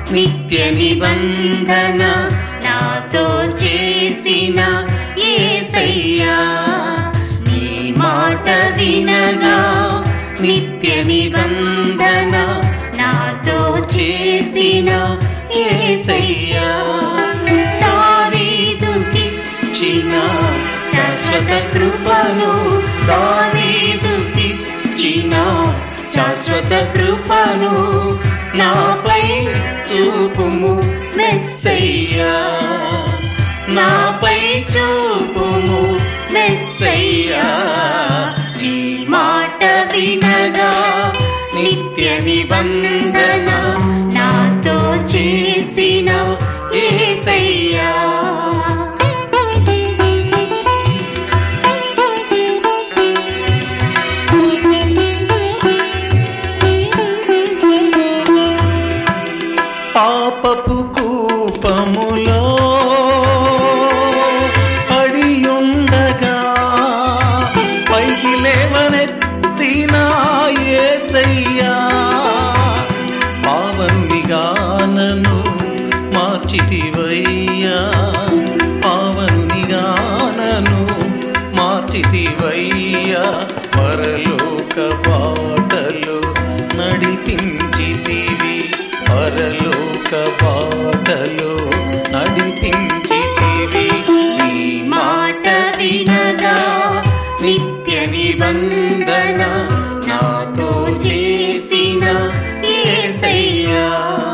నిత్య నిబంధన నాతో చేసిన ఏసయ్యా నీ మాట వినగా నిత్య నిబంధన నాతో చేసిన ఏసయ్యా దావీదుకిచ్చిన శాశ్వత కృపను దావీదుకిచ్చిన శాశ్వత కృపను నాపై చూపుము మెస్సయ్యా నాపై చూపుము మెస్సయ్యా ఈ మాట వినగా నిత్య నిబంధన నాతో చేసిన ఏసయ్యా పాపపు కూపములో పడియుండగా పైకి లేవనెత్తిన యేసయ్యా పావన్నిగానను మార్చితివయ్యా పావన్నిగానను మార్చితివయ్యా పరలోక బాటలు నడిపించితివి పరలోక బాటలు నడిపించితివి ఈ మాట వినగా నిత్య నిబంధన నాతో చేసిన ఏసయ్యా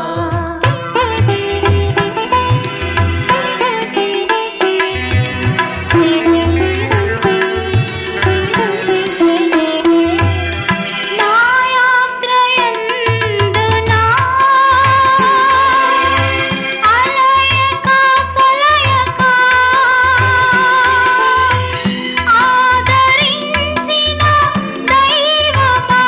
నా యాత్రయందునా అలయక సలయక ఆదరించిన దైవమా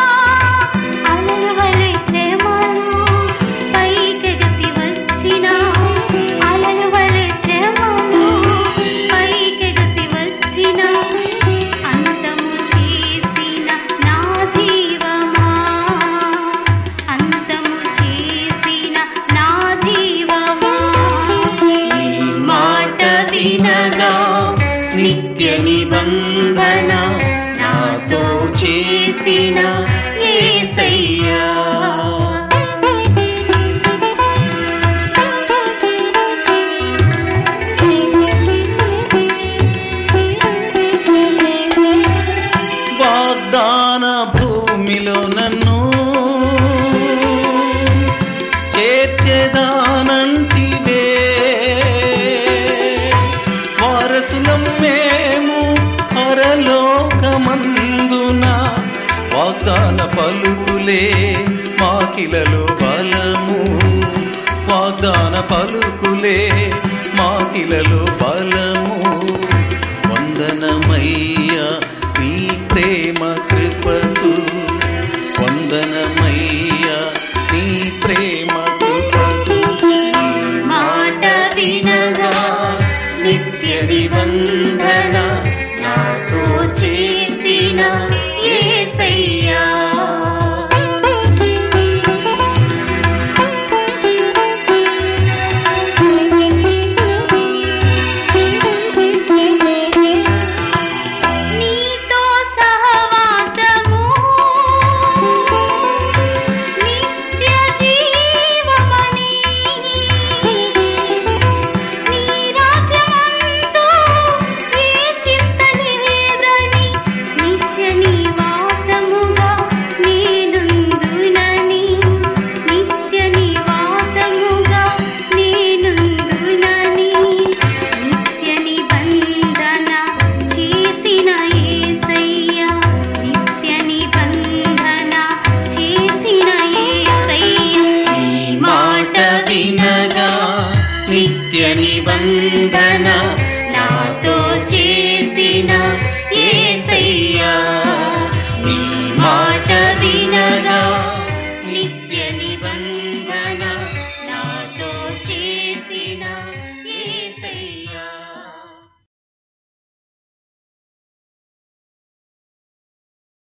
అలవలై శ్రమలు పైకెగసి వచ్చిన అలవలై శ్రమలు పైకెగసి వచ్చిన అంతము చేసిన నా జీవమా అంతము చేసిన నా జీవమా ఈ మాట వినగా నిత్య నిబంధన నాతో చేసిన ఏసయ్యా వాగ్దాన భూమిలో నన్ను చేర్చేదానంటివే వారసులం మేము పరలోకమందున వాగ్దాన పలుకులే మాకిలలో బలము వాగ్దాన పలుకులే మాకిలలో బలము వందనమయ్యా నీ ప్రేమ కృపకు వందనమయ్యా నీ ప్రేమ కృపకు మాట వినగా నిత్య నిబంధన నాతో చేసిన ఏసయ్యా నీతో సహవాసము నిత్య జీవమని నీ రాజ్యమందు ఏ చింత లేదని నిత్య నివాసముగా నేనుందునని నిత్య నివాసముగా నేనుందునని నిత్య నిబంధన చేసిన యేసయ్యా నిత్య నిబంధన చేసిన యేసయ్యా ఈ మాట వినగా నిత్య నిబంధన నాతో చేసిన ఏసయ్యా నీ మాట వినగా